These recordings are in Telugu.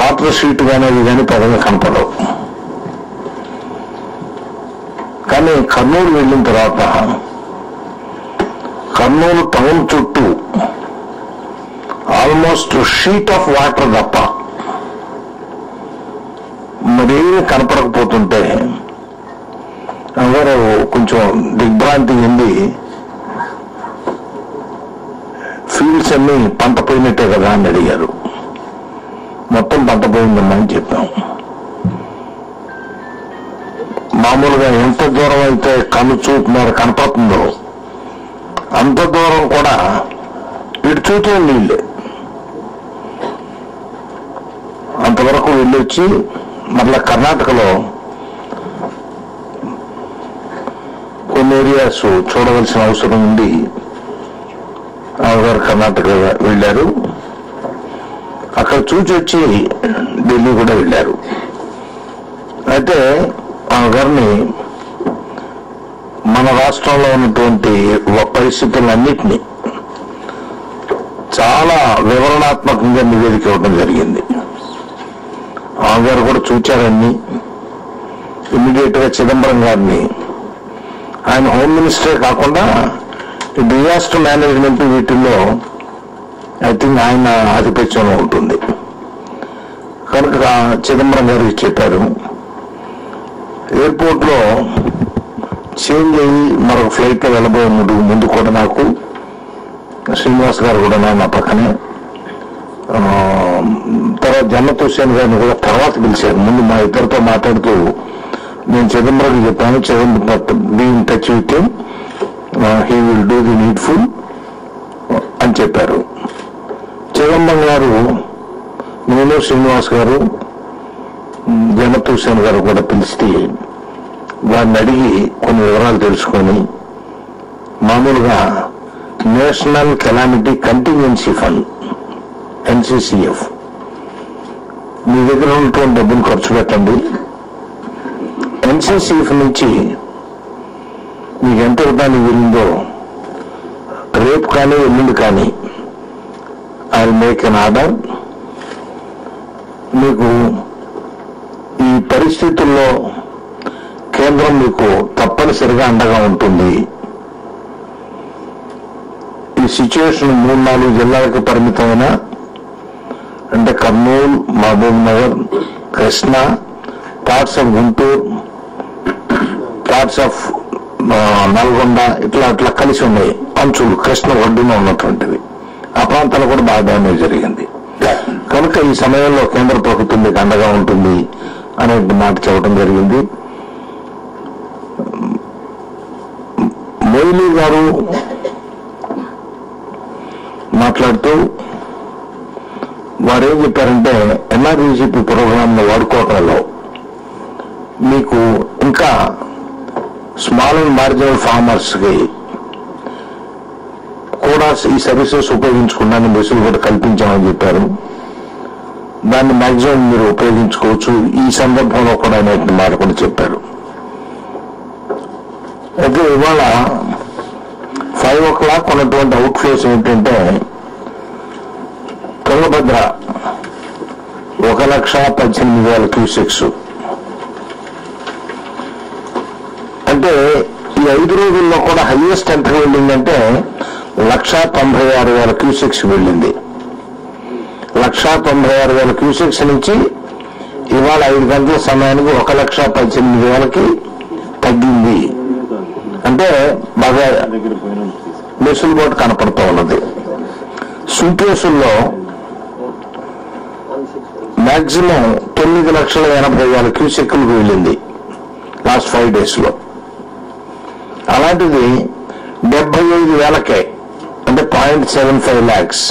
వాటర్ షీట్ కానీ అది కానీ పెద్దగా కనపడవు కానీ కర్నూలు వెళ్ళిన తర్వాత కర్నూలు టౌన్ చుట్టూ ఆల్మోస్ట్ షీట్ ఆఫ్ వాటర్ తప్ప మరేమి కనపడకపోతుంటే అందరూ కొంచెం దిగ్భ్రాంతి చెంది ఫీల్డ్స్ అన్ని పంట పోయినట్టే కదా అని అడిగారు మొత్తం పంట పోయిందమ్మా అని చెప్పాం మామూలుగా ఎంత దూరం అయితే కన్ను చూపు మేర కనపడుతుందో అంత దూరం కూడా ఇటు చూతే నీళ్ళే అంతవరకు వెళ్ళొచ్చి మళ్ళా కర్ణాటకలో కొన్ని ఏరియాస్ చూడవలసిన అవసరం ఉంది ఆమెగారు కర్ణాటక వెళ్ళారు అక్కడ చూచి వచ్చి ఢిల్లీ కూడా వెళ్ళారు అయితే ఆమె గారిని మన రాష్ట్రంలో ఉన్నటువంటి వ- పరిస్థితులన్నిటినీ చాలా వివరణాత్మకంగా నివేదిక ఇవ్వడం జరిగింది ఆమె గారు కూడా చూచారన్ని ఇమ్మీడియట్ గా చిదంబరం గారిని ఆయన హోమ్ మినిస్టరే కాకుండా డిజాస్టర్ మేనేజ్మెంట్ వీటిల్లో ఐ థింక్ ఆయన ఆధిపత్యంలో ఉంటుంది కనుక చిదంబరం గారికి చెప్పారు ఎయిర్పోర్ట్ లో చేంజ్ అయ్యి మరొక ఫ్లైట్ లో వెళ్ళబోయే ముందు ముందు కూడా నాకు శ్రీనివాస్ గారు కూడా నా పక్కనే ఆ, తర్వాత జన్నత్ హుస్సేన్ గారిని కూడా తర్వాత పిలిచారు ముందు మా ఇద్దరితో మాట్లాడుతూ నేను చిదంబరం చెప్పాను Chidambaram be in touch with he will do the needful అని చెప్పారు చిదంబరం గారు నేను శ్రీనివాస్ గారు జనత్ హుస్సేన్ గారు కూడా పిలిచి వారిని అడిగి కొన్ని వివరాలు తెలుసుకొని మామూలుగా national calamity contingency fund NCCF మీ దగ్గర ఉన్నటువంటి డబ్బులు ఖర్చు పెట్టండి ఎన్సిసిఎఫ్ నుంచి మీకు ఎంత ఇవ్వడానికి వెళ్ళిందో రేపు కానీ ఎల్లుండి కానీ ఐ మేక్ అన్ ఆర్డర్ మీకు ఈ పరిస్థితుల్లో కేంద్రం మీకు తప్పనిసరిగా అండగా ఉంటుంది ఈ సిచ్యువేషన్ మూడు నాలుగు జిల్లాలకు పరిమితమైన అంటే Kurnool Mahabubnagar Krishna parts of Guntur parts of Nalgonda ఇట్లా అట్లా కలిసి ఉన్నాయి అంచులు కృష్ణ ఒడ్డున ఉన్నటువంటివి ఆ ప్రాంతాల్లో కూడా బాగా డ్యామేజ్ జరిగింది కనుక ఈ సమయంలో కేంద్ర ప్రభుత్వం మీకు అండగా ఉంటుంది అనే మాట చెప్పడం జరిగింది మొయిలీ గారు మాట్లాడుతూ వారు ఏం చెప్పారంటే ఎన్ఆర్ఈజీపీ ప్రోగ్రామ్ వాడుకోవటంలో మీకు ఇంకా స్మాల్ అండ్ మార్జినల్ ఫార్మర్స్ కి కూడా ఈ సర్వీసెస్ ఉపయోగించుకున్నాను బస్సులు కూడా కల్పించామని చెప్పారు దాన్ని మాక్సిమం మీరు ఉపయోగించుకోవచ్చు ఈ సందర్భంలో కూడా అనేటువంటి మాట కూడా చెప్పారు అయితే ఇవాళ ఫైవ్ ఓ క్లాక్ ఉన్నటువంటి అవుట్ ఫ్లోస్ ఏంటంటే తుంగభద్ర ఒక లక్ష పద్దెనిమిది వేల క్యూసెక్స్ అంటే ఈ ఐదు రోజుల్లో కూడా హైయెస్ట్ ఎంట్రీ వెళ్ళిందంటే లక్ష తొంభై ఆరు వేల క్యూసెక్స్ వెళ్ళింది లక్ష తొంభై ఆరు వేల క్యూసెక్స్ నుంచి ఇవాళ ఐదు గంటల సమయానికి ఒక లక్ష పద్దెనిమిది వేలకి తగ్గింది అంటే బాగా వెసులుబాటు కనపడుతూ ఉన్నది సూట్కేసుల్లో మాక్సిమం తొమ్మిది లక్షల ఎనభై వేల క్యూసెక్లకు వెళ్ళింది లాస్ట్ ఫైవ్ డేస్ లో అలాంటిది డెబ్బై ఐదు వేలకే అంటే పాయింట్ సెవెన్ ఫైవ్ ల్యాక్స్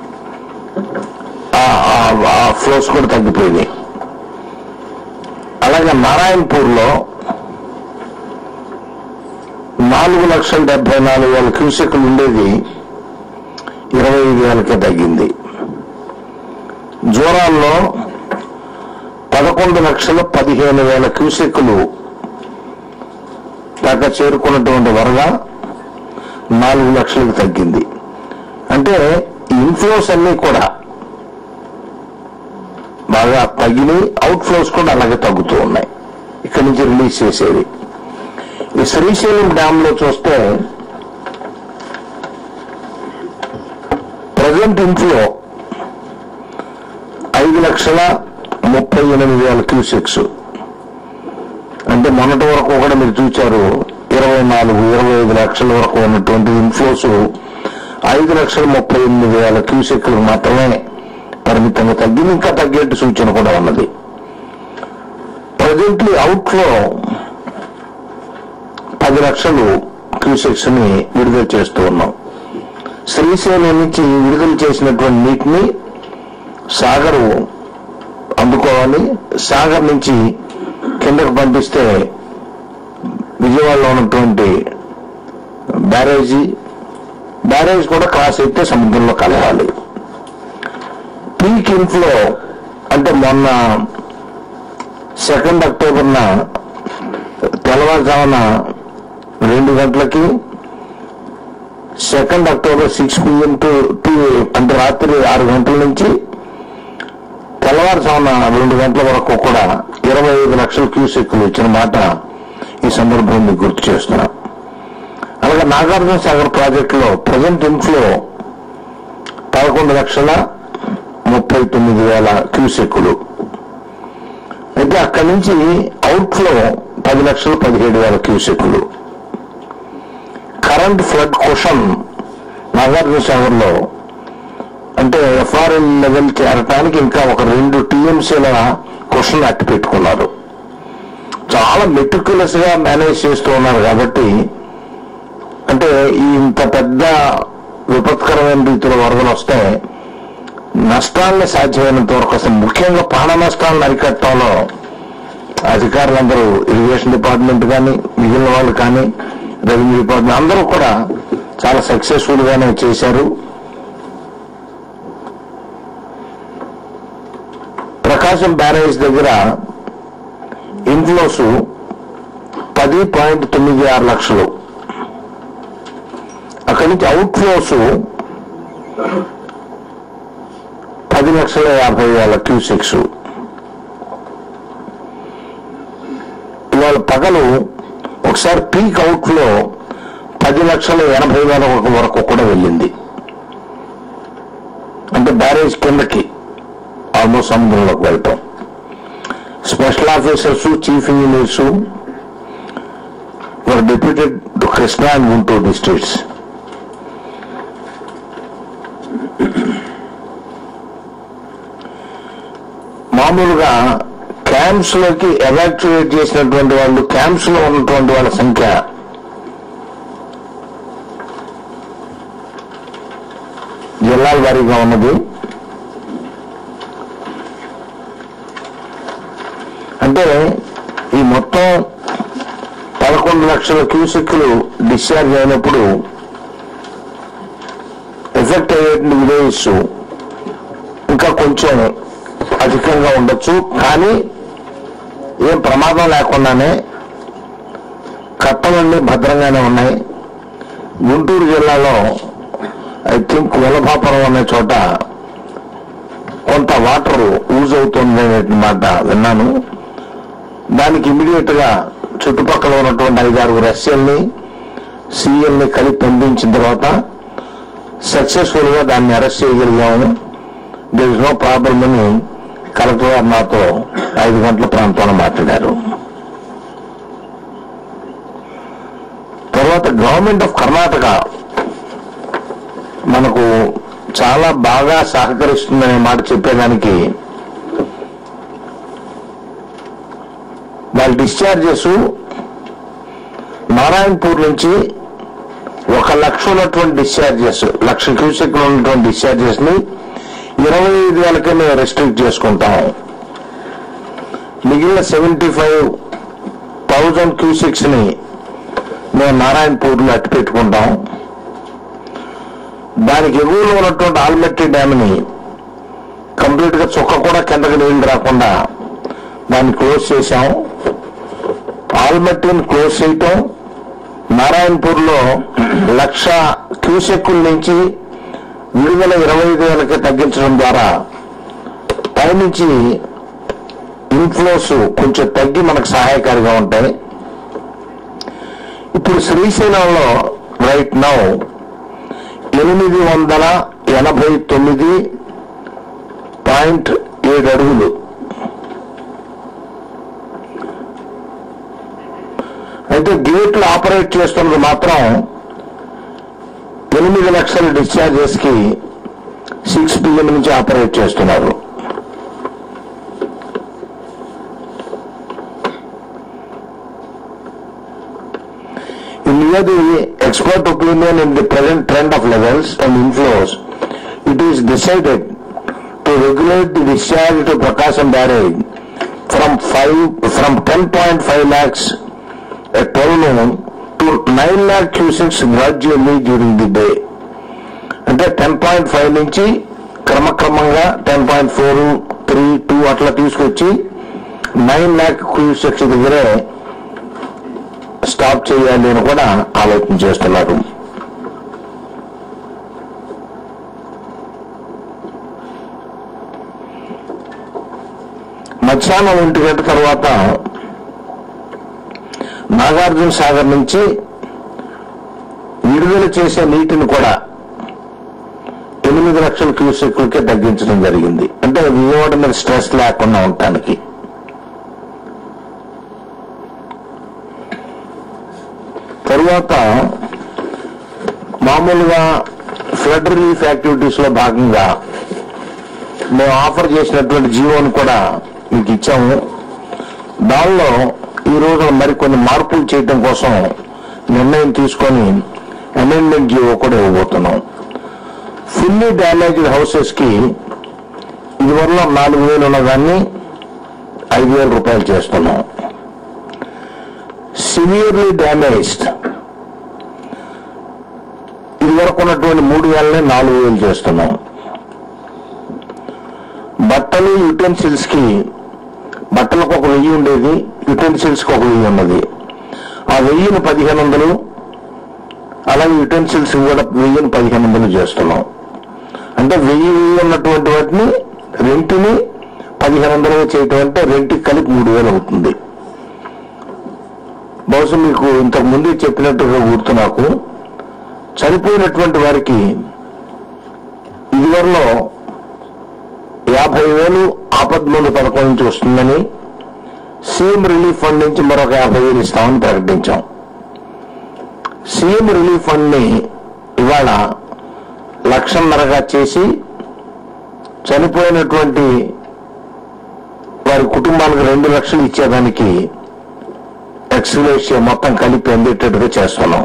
ఆ ఫ్లోస్ కూడా తగ్గిపోయినాయి అలాగే నారాయణపూర్ లో నాలుగు లక్షల డెబ్బై నాలుగు వేల క్యూసెక్లు ఉండేది ఇరవై ఐదు వేలకే తగ్గింది జోరాల్లో పదకొండు లక్షల పదిహేను వేల క్యూసెక్లు దాకా చేరుకున్నటువంటి వరద నాలుగు లక్షలకు తగ్గింది అంటే ఈ ఇన్ఫ్లోస్ అన్ని కూడా బాగా బాగా తగిలి అవుట్ ఫ్లోస్ కూడా అలాగే తగ్గుతూ ఉన్నాయి ఇక్కడి నుంచి రిలీజ్ చేసేది ఈ శ్రీశైలం డ్యామ్ లో చూస్తే ప్రజెంట్ ఇన్ఫ్లో ఐదు లక్షల ముప్పై ఎనిమిది వేల క్యూసెక్స్ అంటే మొన్నటి వరకు కూడా మీరు చూచారు ఇరవై నాలుగు ఇరవై ఐదు లక్షల వరకు ఉన్నటువంటి ఇన్ఫ్లోస్ ఐదు లక్షల ముప్పై ఎనిమిది వేల క్యూసెక్లు మాత్రమే పరిమితంగా తగ్గింది ఇంకా తగ్గేట్టు సూచన కూడా ఉన్నది ప్రజెంట్లీ అవుట్లో పది లక్షలు క్యూసెక్స్ ని విడుదల చేస్తూ ఉన్నాం శ్రీశైలం నుంచి విడుదల చేసినటువంటి నీటిని సాగరు అందుకోవాలి సాగర్ నుంచి కిందకు పంపిస్తే విజయవాడలో ఉన్నటువంటి బ్యారేజీ బ్యారేజ్ కూడా క్రాస్ అయితే సముద్రంలో కలవాలి పీక్ ఇన్ఫ్లో అంటే మొన్న సెకండ్ అక్టోబర్న తెల్లవారుజామున రెండు గంటలకి second October six PM to two అంటే రాత్రి ఆరు గంటల నుంచి తెల్లవారుజామున రెండు గంటల వరకు కూడా ఇరవై ఐదు లక్షల క్యూసెక్లు ఇచ్చిన మాట ఈ సందర్భంలో మీకు గుర్తు చేస్తున్నా అలాగే నాగార్జున సాగర్ ప్రాజెక్టులో ప్రజెంట్ ఇన్ఫ్లో పదకొండు లక్షల ముప్పై తొమ్మిది వేల క్యూసెక్కులు అయితే అక్కడి నుంచి అవుట్ఫ్లో పది లక్షల పదిహేడు వేల క్యూసెక్కులు కరెంట్ ఫ్లడ్ క్వశ్చన్ నాగార్జున సాగర్లో అంటే ఎఫ్ఆర్ఎల్ లెవెల్ చేరటానికి ఇంకా ఒక రెండు టీఎంసీల క్వశ్చన్ అట్టి పెట్టుకున్నారు చాలా మెటిక్యులస్ గా మేనేజ్ చేస్తూ ఉన్నారు కాబట్టి అంటే ఈ ఇంత పెద్ద విపత్కరమైన రీతిలో వరదలు వస్తే నష్టాలను సాధ్యమైనంత వరకు అసలు ముఖ్యంగా ప్రాణ నష్టాలను అరికట్టడంలో అధికారులందరూ ఇరిగేషన్ డిపార్ట్మెంట్ కానీ మిగిలిన వాళ్ళు కానీ రెవెన్యూ డిపార్ట్మెంట్ అందరూ కూడా చాలా సక్సెస్ఫుల్ గానే చేశారు ప్రకాశం బ్యారేజ్ దగ్గర ఇన్ఫ్లోస్ పది పాయింట్ తొమ్మిది ఆరు లక్షలు అక్కడి నుంచి అవుట్ ఫ్లోస్ పది లక్షల యాభై వేల క్యూసెక్స్ ఇవాళ పగలు ఒకసారి పీక్ అవుట్ లో పది లక్షల ఎనభై వేల వరకు కూడా వెళ్ళింది అంటే బ్యారేజ్ కిందకి ఆల్మోస్ట్ సముద్రంలోకి వెళ్తాం special officers chief engineers were deputed to Krishna and Guntur districts మామూలుగా క్యాంప్స్ లోకి ఎవాక్యువేట్ చేసినటువంటి వాళ్ళు క్యాంప్స్ లో ఉన్నటువంటి వాళ్ళ సంఖ్య జిల్లాల వారీగా ఉన్నది అంటే ఈ మొత్తం పదకొండు లక్షల క్యూసెక్లు డిశ్చార్జ్ అయినప్పుడు ఎఫెక్ట్ అయ్యేటువంటి విలేజెస్ ఇంకా కొంచెం అధికంగా ఉండొచ్చు కానీ ఏం ప్రమాదం లేకుండానే కట్టలన్నీ భద్రంగానే ఉన్నాయి గుంటూరు జిల్లాలో ఐ థింక్ వలభాపురం అనే చోట కొంత వాటర్ యూజ్ అవుతుంది అనే మాట విన్నాను దానికి ఇమీడియట్ గా చుట్టుపక్కల ఉన్నటువంటి ఐదారుగురు ఎస్ఎల్ని సిఎల్ని కలిపి పంపించిన తర్వాత సక్సెస్ఫుల్ గా దాన్ని అరెస్ట్ చేయగలిగాము దిర్ ఇస్ నో ప్రాబ్లమ్ అని కలెక్టర్ గారు నాతో ఐదు గంటల ప్రాంతంలో మాట్లాడారు తర్వాత గవర్నమెంట్ ఆఫ్ కర్ణాటక మనకు చాలా బాగా సహకరిస్తుందనే మాట చెప్పేదానికి వాళ్ళ డిశ్చార్జెస్ నారాయణపూర్ నుంచి ఒక లక్ష ఉన్నటువంటి డిశ్చార్జెస్ లక్ష క్యూసెక్ ఉన్నటువంటి డిశ్చార్జెస్ ని ఇరవై ఐదు వేలకే మేము రెస్ట్రిక్ట్ చేసుకుంటాం మిగిలిన సెవెంటీ ఫైవ్ థౌజండ్ క్యూసెక్స్ ని మేము నారాయణపూర్ లో అట్టి పెట్టుకుంటాం దానికి ఎగువలో ఉన్నటువంటి ఆల్మెట్టి డ్యామ్ ని కంప్లీట్ గా చుక్క కూడా కిందకి నీళ్లు రాకుండా దాన్ని క్లోజ్ చేశాం ఆల్మట్టిని క్లోజ్ చేయటం నారాయణపూర్ లో లక్ష క్యూసెక్కుల నుంచి విడుదల ఇరవై ఐదు వేలకి తగ్గించడం ద్వారా పైనుంచి ఇన్ఫ్లోస్ కొంచెం తగ్గి మనకు సహాయకారిగా ఉంటాయి ఇప్పుడు శ్రీశైలంలో రైట్ నౌ ఎనిమిది వందల ఎనభై తొమ్మిది పాయింట్ ఏడు అడుగులు అయితే గేట్లు ఆపరేట్ చేస్తున్నది మాత్రం ఎనిమిది లక్షల డిశ్చార్జెస్ కి సిక్స్ పిఎం నుంచి ఆపరేట్ చేస్తున్నారు In view of the expert opinion in the present trend of levels and inflows, it is decided to regulate the discharge to Prakasam barrage from five, from 10.5 lakhs at 12 noon to 9 lakh cusics gradually during the day. అంటే టెన్ పాయింట్ ఫైవ్ నుంచి క్రమక్రమంగా ten point four three two అట్లా తీసుకొచ్చి నైన్ ల్యాక్ క్యూసెక్స్ దగ్గరే స్టాప్ చేయాలి అని కూడా ఆలోచన చేస్తున్నారు మధ్యాహ్నం ఒంటి గంట తర్వాత నాగార్జున సాగర్ నుంచి విడుదల చేసే నీటిని కూడా ఎనిమిది లక్షల క్యూసెక్లకే తగ్గించడం జరిగింది అంటే విజయవాడ మీద స్ట్రెస్ లేకుండా ఉండటానికి తరువాత మామూలుగా ఫ్లడ్ రిలీఫ్ యాక్టివిటీస్ లో భాగంగా మేము ఆఫర్ చేసినటువంటి జీవోని కూడా మీకు ఇచ్చాము దానిలో ఈ రోజు మరికొన్ని మార్పులు చేయడం కోసం నిర్ణయం తీసుకొని అమెండ్మెంట్ జీవో కూడా ఇవ్వబోతున్నాం ఫుల్లీ డ్యామేజ్డ్ హౌసెస్ కి ఇదివరలో నాలుగు వేలు ఉన్నదాన్ని ఐదు వేల రూపాయలు చేస్తున్నాం సివియర్లీ డ్యామేజ్డ్ ఇదివరకు ఉన్నటువంటి మూడు వేలని నాలుగు వేలు చేస్తున్నాం బట్టలు యుటెన్సిల్స్ కి బట్టలకు ఒక వెయ్యి ఉండేది యుటెన్సిల్స్ కి ఒక వెయ్యి ఉన్నది ఆ వెయ్యిని పదిహేను వందలు అలాగే యుటెన్సిల్స్ కూడా వెయ్యిని పదిహేను వందలు చేస్తున్నాం అంటే వెయ్యి వెయ్యి ఉన్నటువంటి వాటిని రెంట్ని పదిహేను వందలుగా చేయటం అంటే రెంట్కి కలిపి మూడు వేలు అవుతుంది బహుశా మీకు ఇంతకు ముందు చెప్పినట్టుగా గుర్తు నాకు చనిపోయినటువంటి వారికి ఇదివరలో యాభై వేలు ఆపద్మందు పథకం నుంచి వస్తుందని సీఎం రిలీఫ్ ఫండ్ నుంచి మరొక యాభై వేలు ఇస్తామని ప్రకటించాం సీఎం రిలీఫ్ ఫండ్ ని ఇవాళ లక్షన్నరగా చేసి చనిపోయినటువంటి వారి కుటుంబాలకు రెండు లక్షలు ఇచ్చేదానికి ఎక్స్గ్రేషియా మొత్తం కలిపి అందేటట్టుగా చేస్తున్నాం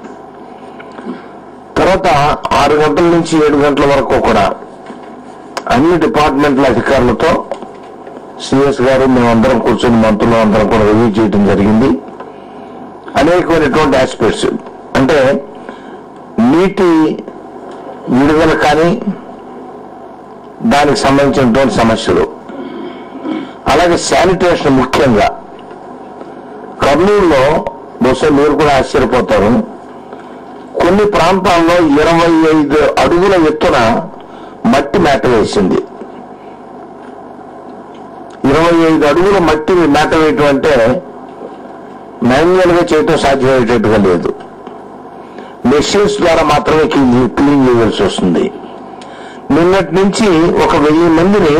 తర్వాత ఆరు గంటల నుంచి ఏడు గంటల వరకు కూడా అన్ని డిపార్ట్మెంట్ల అధికారులతో సిఎస్ గారు మేమందరం కూర్చొని మంత్రులు అందరం కూడా రివ్యూ చేయడం జరిగింది అనేకమైనటువంటి ఆస్పెక్ట్స్ అంటే నీటి విడుదల కానీ దానికి సంబంధించినటువంటి సమస్యలు అలాగే శానిటేషన్ ముఖ్యంగా కర్నూలులో బహుశా మీరు కూడా ఆశ్చర్యపోతారు కొన్ని ప్రాంతాల్లో ఇరవై ఐదు అడుగుల ఎత్తున మట్టి మేట వేసింది ఇరవై ఐదు అడుగుల మట్టి మేట వేయటం అంటే మాన్యువల్ గా చేయటం సాధ్యమయ్యేటట్టుగా లేదు మెషిన్స్ ద్వారా మాత్రమే క్లీన్ క్లీన్ చేయవలసి వస్తుంది నిన్నటి నుంచి ఒక వెయ్యి మందిని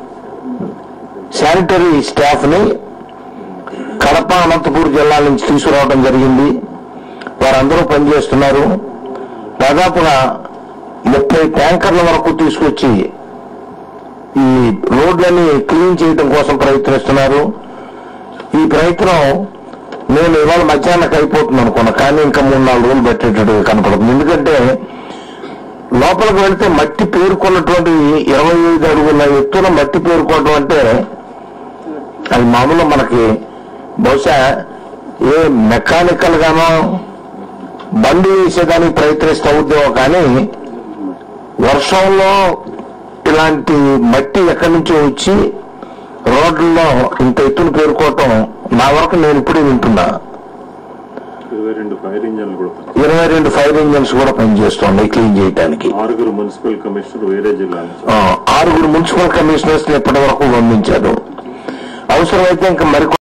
శానిటరీ స్టాఫ్ ని కడప అనంతపూర్ జిల్లాల నుంచి తీసుకురావడం జరిగింది వారందరూ పనిచేస్తున్నారు దాదాపుగా ముప్పై ట్యాంకర్ల వరకు తీసుకొచ్చి ఈ రోడ్లని క్లీన్ చేయడం కోసం ప్రయత్నిస్తున్నారు ఈ ప్రయత్నం నేను ఇవాళ మధ్యాహ్నం అయిపోతుంది అనుకున్నా కానీ ఇంకా మూడు నాలుగు రోజులు పెట్టేటట్టుగా కనపడుతుంది ఎందుకంటే లోపలికి వెళ్తే మట్టి పేరుకున్నటువంటి ఇరవై ఐదు అడుగుల ఎత్తున మట్టి పేరుకోవడం అంటే అది మామూలు మనకి బహుశా ఏ మెకానికల్ గానో బండి వేసేదానికి ప్రయత్నిస్తూ అవుద్దేమో కానీ వర్షంలో ఇలాంటి మట్టి ఎక్కడి నుంచో వచ్చి రోడ్లలో ఇంత ఎత్తున పేరుకోవటం నా వరకు నేను ఇప్పుడే వింటున్నా ఇరవై రెండు ఫైర్ ఇంజన్లు కూడా పని- ఇరవై రెండు ఫైర్ ఇంజన్స్ కూడా పనిచేస్తున్నాయి క్లీన్ చేయడానికి ఆరుగురు మున్సిపల్ కమిషనర్ వేరే జిల్లా నుంచి ఆ, ఆరుగురు మున్సిపల్ కమిషనర్స్ ఇప్పటి వరకు పంపించారు అవసరమైతే ఇంకా మరి